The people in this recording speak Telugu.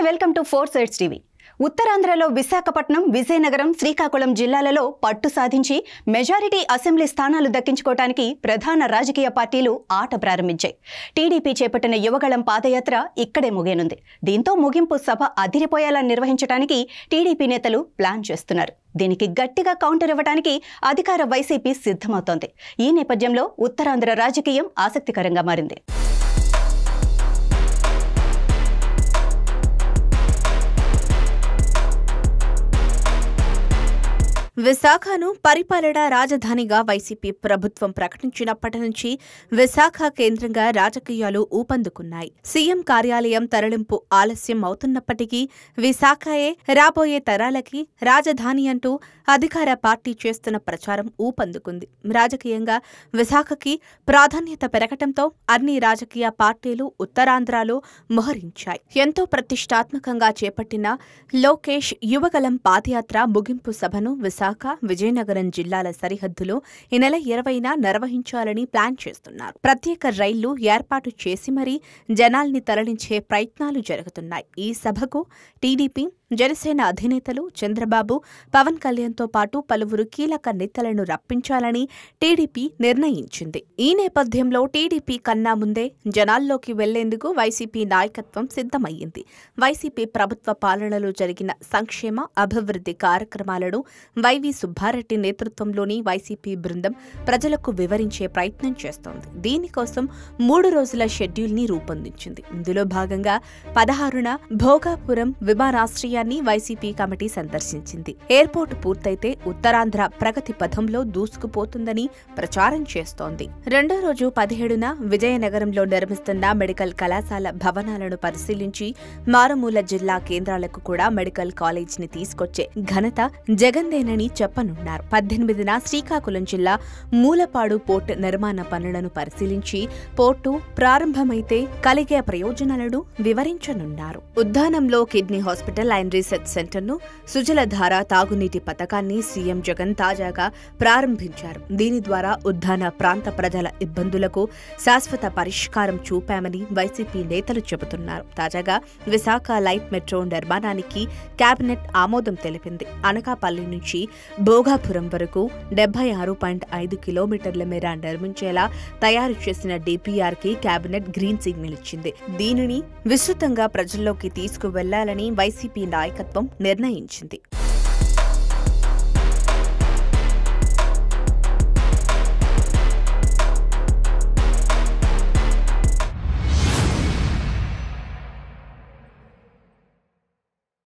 welcome to four sides TV ఉత్తరాంధ్రలో విశాఖపట్నం విజయనగరం శ్రీకాకుళం జిల్లాలలో పట్టు సాధించి మెజారిటీ అసెంబ్లీ స్థానాలు దక్కించుకోవటానికి ప్రధాన రాజకీయ పార్టీలు ఆట ప్రారంభించాయి టీడీపీ చేపట్టిన యువగళం పాదయాత్ర ఇక్కడే ముగియనుంది దీంతో ముగింపు సభ అదిరిపోయేలా నిర్వహించడానికి టీడీపీ నేతలు ప్లాన్ చేస్తున్నారు దీనికి గట్టిగా కౌంటర్ ఇవ్వడానికి అధికార వైసీపీ సిద్ధమవుతోంది ఈ నేపథ్యంలో ఉత్తరాంధ్ర రాజకీయం ఆసక్తికరంగా మారింది విశాఖను పరిపాలన రాజధానిగా వైసీపీ ప్రభుత్వం ప్రకటించినప్పటి నుంచి విశాఖ కేంద్రంగా రాజకీయాలు ఊపందుకున్నాయి సీఎం కార్యాలయం తరలింపు ఆలస్యం అవుతున్నప్పటికీ విశాఖయే రాబోయే తరాలకి రాజధాని అంటూ అధికార పార్టీ చేస్తున్న ప్రచారం ఊపందుకుంది రాజకీయంగా విశాఖకి ప్రాధాన్యత పెరగటంతో అన్ని రాజకీయ పార్టీలు ఉత్తరాంధ్రలో మోహరించాయి ఎంతో ప్రతిష్టాత్మకంగా చేపట్టిన లోకేష్ యువగలం పాదయాత్ర ముగింపు సభను విశాఖ విజయనగరం జిల్లాల సరిహద్దులో ఈ నెల ఇరవైన నిర్వహించాలని ప్లాన్ చేస్తున్నారు ప్రత్యేక రైళ్లు ఏర్పాటు చేసి మరీ జనాల్ని తరలించే ప్రయత్నాలు జరుగుతున్నాయి ఈ సభకు టీడీపీ జనసేన అధినేతలు చంద్రబాబు పవన్ కళ్యాణ్తో పాటు పలువురు కీలక నేతలను రప్పించాలని టీడీపీ నిర్ణయించింది ఈ నేపథ్యంలో టీడీపీ కన్నా ముందే జనాల్లోకి వెళ్లేందుకు వైసీపీ నాయకత్వం సిద్ధమయ్యింది వైసీపీ ప్రభుత్వ పాలనలో జరిగిన సంక్షేమ అభివృద్ధి కార్యక్రమాలను వైవి సుబ్బారెడ్డి నేతృత్వంలోని వైసీపీ బృందం ప్రజలకు వివరించే ప్రయత్నం చేస్తోంది దీనికోసం మూడు రోజుల షెడ్యూల్ ని రూపొందించింది ఇందులో భాగంగా పదహారున భోగాపురం విమానాశ్రయాన్ని వైసీపీ కమిటీ సందర్శించింది ఎయిర్పోర్ట్ పూర్తయితే ఉత్తరాంధ్ర ప్రగతి పథంలో దూసుకుపోతుందని ప్రచారం చేస్తోంది రెండో రోజు పదిహేడున విజయనగరంలో నిర్మిస్తున్న మెడికల్ కళాశాల భవనాలను పరిశీలించి మారుమూల జిల్లా కేంద్రాలకు కూడా మెడికల్ కాలేజ్ ని తీసుకొచ్చే ఘనత జగందేనని చెప్పనున్నారు పద్దెనిమిదిన శ్రీకాకుళం జిల్లా మూలపాడు పోర్ట్ నిర్మాణ పనులను పరిశీలించి పోర్టు ప్రారంభమైతే కలిగే ప్రయోజనాలను వివరించనున్నారు ఉద్దానంలో కిడ్నీ హాస్పిటల్ అండ్ రీసెర్చ్ సెంటర్ను సుజలధార తాగునీటి పథకాన్ని సీఎం జగన్ తాజాగా ప్రారంభించారు దీని ద్వారా ఉద్దాన ప్రాంత ప్రజల ఇబ్బందులకు శాశ్వత పరిష్కారం చూపామని వైసీపీ నేతలు చెబుతున్నారు తాజాగా విశాఖ లైట్ మెట్రో నిర్మాణానికి కేబినెట్ ఆమోదం తెలిపింది అనకాపల్లి నుంచి భోగాపురం వరకు డెబ్బై ఆరు పాయింట్ ఐదు కిలోమీటర్ల మేర నిర్మించేలా తయారు చేసిన డిపిఆర్ కి కేబినెట్ గ్రీన్ సిగ్నల్ ఇచ్చింది దీనిని విస్తృతంగా ప్రజల్లోకి తీసుకువెళ్లాలని వైసీపీ నాయకత్వం నిర్ణయించింది